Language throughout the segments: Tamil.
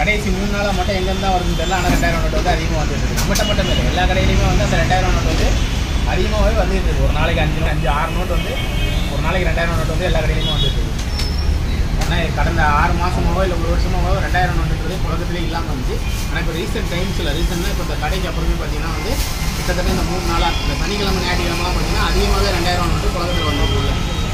கடைசி மூணு நாளாக மட்டும் எங்கேருந்து வருதுன்னு தெரியல ஆனால் ரெண்டாயிரம் நோட்டு வந்து அதிகமாக வந்துட்டு இருக்கு நம்மகிட்ட மட்டும் இல்லை எல்லா கடையிலையுமே வந்து அந்த ரெண்டாயிரம் நோட்டு வந்து அதிகமாகவே வந்துட்டு இருக்கு ஒரு நாளைக்கு அஞ்சு நோட்டு அஞ்சு ஆறு நோட்டு வந்து ஒரு நாளைக்கு ரெண்டாயிரம் நோட்டு வந்து எல்லா கடையிலையுமே வந்துட்டு இருக்கு ஆனால் கடந்த ஆறு மாதமாவோ இல்லை ஒரு வருஷமாவோ ரெண்டாயிரம் நோட்டுன்றது புழக்கத்திலே இல்லாமல் இருந்துச்சு ஆனால் இப்போ ரீசெண்ட் டைம்ஸில் ரீசெண்டாக இப்போ இந்த கடைக்கு அப்புறமே பார்த்தீங்கன்னா வந்து கிட்டத்தட்ட இந்த மூணு நாளாக இந்த சனிக்கிழமை ஞாயிற்றுக்கிழமெலாம் பார்த்தீங்கன்னா அதிகமாகவே ரெண்டாயிரம் நோட்டு புழக்கத்தில் வந்துருக்கு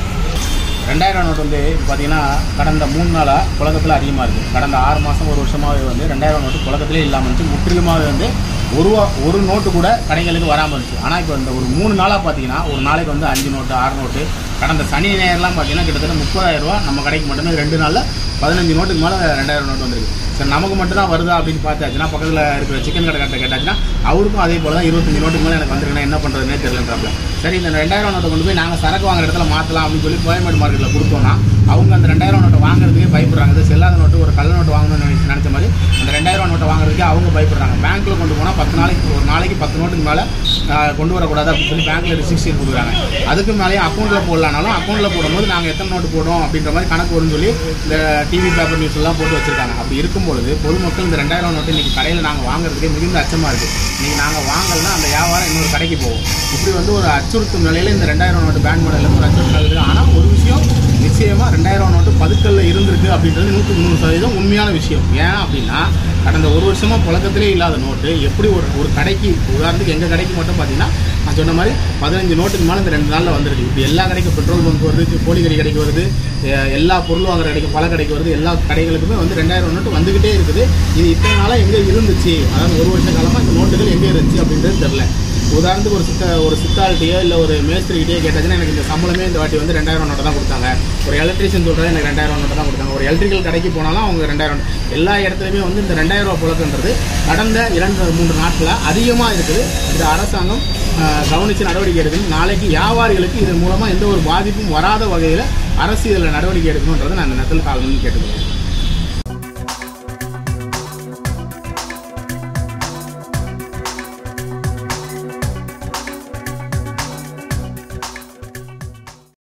ரெண்டாயிரம் நோட்டு வந்து இப்போ பார்த்தீங்கன்னா கடந்த மூணு நாளாக புழக்கத்தில் அதிகமாக இருக்குது கடந்த ஆறு மாதம் ஒரு வருஷமாகவே வந்து ரெண்டாயிரம் நோட்டு புழக்கத்திலே இல்லாமல் இருந்துச்சு முற்றிலுமாகவே வந்து ஒரு வா- ஒரு நோட்டு கூட கடைகளுக்கு வராமல் இருந்துச்சு ஆனால் இப்போ இந்த ஒரு மூணு நாளாக பார்த்தீங்கன்னா ஒரு நாளைக்கு வந்து அஞ்சு நோட்டு ஆறு நோட்டு கடந்த சனி ஞாயிறுலாம் பார்த்தீங்கன்னா கிட்டத்தட்ட முப்பதாயிரம் ரூபா நம்ம கடைக்கு மட்டுமே ரெண்டு நாளில் பதினஞ்சு நோட்டுக்கு மேலே ரெண்டாயிரம் நோட்டு வந்திருக்கு சரி நமக்கு மட்டும் தான் வருதா அப்படின்னு பார்த்தாச்சுன்னா பக்கத்தில் இருக்கிற சிக்கன் கடைக்கார்ட்ட கேட்டாச்சுன்னா அவருக்கும் அதே போல் தான் இருபத்தஞ்சு நோட்டுக்கு மேலே எனக்கு வந்திருக்குன்னா என்ன பண்ணுறதுனே தெரியலன்றாப்ல சரி இந்த ரெண்டாயிரம் நோட்டை கொண்டு போய் நாங்கள் சரக்கு வாங்குற இடத்துல மாற்றலாம் அப்படின்னு சொல்லி கோயம்பேடு மார்க்கெட்டில் கொடுத்தோம்னா அவங்க அந்த ரெண்டாயிரம் நோட்டை வாங்குறதுக்கே பயப்படுறாங்க இது செல்லாத நோட்டு ஒரு கள்ள நோட்டு வாங்கணும்னு நினைச்ச- நினைச்ச மாதிரி அந்த ரெண்டாயிரம் நோட்டை வாங்குறதுக்கே அவங்க பயப்படுறாங்க பேங்க்கில் கொண்டு போனால் பத்து நாளைக்கு ஒரு நாளைக்கு பத்து நோட்டுக்கு மேலே கொண்டு வரக்கூடாது அப்படின்னு சொல்லி பேங்க்கில் ரிஸ்ட்ரிக்ஷன் கொடுக்குறாங்க அதுக்கு மேலேயே அக்கௌண்ட்டில் போடலானாலும் அக்கௌண்ட்டில் போடும்போது நாங்கள் எத்தனை நோட்டு போடுறோம் அப்படின்ற மாதிரி கணக்கு வரும்னு சொல்லி இந்த டிவி பேப்பர் நியூஸ் எல்லாம் போட்டு வச்சிருக்காங்க அப்படி இருக்கும்பொழுது பொதுமக்கள் இந்த ரெண்டாயிரம் நோட்டு இன்னைக்கு கடையில் நாங்கள் வாங்குறதுக்கே மிகுந்த அச்சமாக இருக்குது இன்னைக்கு நாங்கள் வாங்கலைன்னா அந்த வியாபாரம் இன்னொரு கடைக்கு போகும் இப்படி வந்து ஒரு அச்சுறுத்தும் நிலையில் இந்த ரெண்டாயிரம் நோட்டு பேன் பண்ணல ஒரு அச்சுறுத்தல் இருக்குது ஆனால் ஒரு விஷயம் நிச்சயமாக ரெண்டாயிரம் நோட்டு பதுக்கல்ல இருந்திருக்கு அப்படின்றது நூற்றுக்கு நூறு சதவீதம் உண்மையான விஷயம் ஏன் அப்படின்னா கடந்த ஒரு வருஷமா புழக்கத்திலே இல்லாத நோட்டு எப்படி ஒரு ஒரு கடைக்கு உதாரணத்துக்கு எங்கள் கடைக்கு மட்டும் பார்த்தீங்கன்னா நான் சொன்ன மாதிரி பதினஞ்சு நோட்டுக்கு மேலே இந்த ரெண்டு நாளில் வந்துருக்கு இப்போ எல்லா கடைக்கும் பெட்ரோல் பங்க் வருது கோழிக்கறி கடைக்கு வருது எ- எல்லா பொருள் வாங்குற கடைக்கு பல கடைக்கு வருது எல்லா கடைகளுக்குமே வந்து ரெண்டாயிரம் நோட்டு வந்துக்கிட்டே இருக்குது இது இத்தனை நாளாக எங்கே இருந்துச்சு அதாவது ஒரு வருஷ காலமாக இந்த நோட்டுகள் எங்கே இருந்துச்சு அப்படின்றது தெரில உதாரணத்துக்கு ஒரு சித்த ஒரு சித்தாள்கிட்டயோ இல்லை ஒரு மேஸ்திரிகிட்டயோ கேட்டாச்சுன்னா எனக்கு இந்த சம்பளமே இந்த வாட்டி வந்து ரெண்டாயிரம் நோட்டை தான் கொடுத்தாங்க ஒரு எலக்ட்ரிஷியன் சொல்கிறது எனக்கு ரெண்டாயிரம் நோட்டை தான் கொடுத்தாங்க ஒரு எலக்ட்ரிக்கல் கடைக்கு போனாலும் அவங்க ரெண்டாயிரம் நோட்டு. எல்லா இடத்துலையுமே வந்து இந்த ரெண்டாயிரம் ரூபா புழக்கன்றது கடந்த இரண்டு மூன்று நாட்களில் அதிகமாக இருக்குது இந்த அரசாங்கம் ஆஹ், கவனித்து நடவடிக்கை எடுக்கணும் நாளைக்கு வியாபாரிகளுக்கு இதன் மூலமாக எந்த ஒரு பாதிப்பும் வராத வகையில் அரசு இதில் நடவடிக்கை எடுக்கணுன்றதை நான் இந்த நேரத்தில் காலணும்னு கேட்டுக்கிறேன்